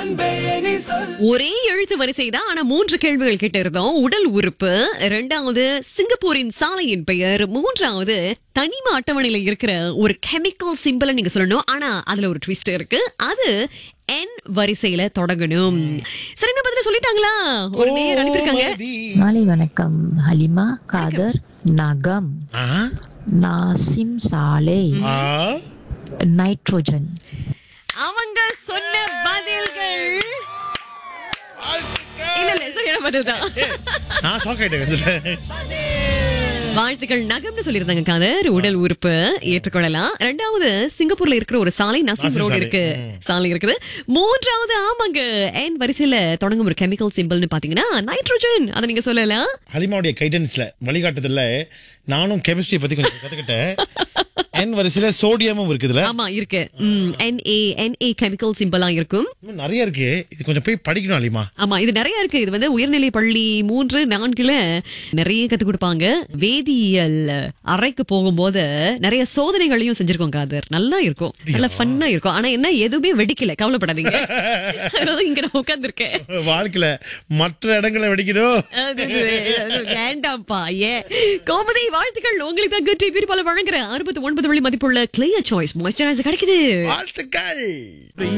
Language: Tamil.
ஒரே எழுத்து வரிசை தான் ஆனா மூன்று கேள்விகள் கிட்ட இருந்தோம் உடல் உறுப்பு இரண்டாவது சிங்கப்பூரின் சாலையின் பெயர் மூன்றாவது தனிம அட்டவணையில இருக்கிற ஒரு கெமிக்கல் சிம்பிள் நீங்க சொல்லணும் ஆனா அதுல ஒரு ட்விஸ்ட் இருக்கு அது என் வரிசையில தொடங்கணும் சரி என்ன பதில சொல்லிட்டாங்களா ஒரு நேர் அனுப்பியிருக்காங்க மாலை வணக்கம் ஹலிமா காதர் நகம் ஆ? நாசிம் சாலை ஆ? நைட்ரோஜன் அவங்க சொன்ன பதில்கள் இல்ல இல்ல சரியான பதில் தான் நான் ஷாக் ஆயிட்டேன் இதுல. வாழ்த்துக்கள் நகம்னு சொல்லியிருந்தாங்க காதர் உடல் உறுப்பு ஏற்றுக்கொள்ளலாம் ரெண்டாவது சிங்கப்பூர்ல இருக்கிற ஒரு சாலை நசீம் நசீம் ரோடு சாலை. இருக்கு சாலை இருக்குது மூன்றாவது ஆமாங்க என் வரிசையில தொடங்கும் ஒரு கெமிக்கல் சிம்பிள்னு பாத்தீங்கன்னா நைட்ரோஜன் அதை நீங்க சொல்லலாம் ஹலிமாவுடைய கைடன்ஸ்ல வழிகாட்டுதல்ல நானும் கெமிஸ்ட்ரி பத்தி கொஞ்சம் கத்துக்கிட்டேன் என் வரிசையில சோடியமும் இருக்குதுல ஆமா இருக்கு என்ஏ என்ஏ கெமிக்கல் சிம்பிளா இருக்கும் இன்னும் நிறைய இருக்கு இது கொஞ்சம் போய் படிக்கணும் ஹலிமா ஆமா இது நிறைய இருக்கு இது வந்து உயர்நிலை பள்ளி மூன்று நான்குல நிறைய கத்து கொடுப்பாங்க வேதியியல் அறைக்கு போகும்போது நிறைய சோதனைகளையும் செஞ்சிருக்கோம் காதர் நல்லா இருக்கும் நல்லா ஃபன்னா இருக்கும் ஆனா என்ன எதுவுமே வெடிக்கல கவலைப்படாதீங்க அதனால இங்க நான் உட்கார்ந்துருக்கேன் வாழ்க்கையில மற்ற இடங்களை வெடிக்குதோ அது, அது, அது வேண்டாம்ப்பா ஏன் கோமதி வாழ்த்துக்கள் உங்களுக்கு தான் குட்டி பிரிப்பால வழங்குற அறுபத்தி ஒன்பது வழி மதிப்புள்ள கிளியர் சாய்ஸ் மாய்ஸ்சரைசர் கிடைக்குது வாழ்த்துக்கள்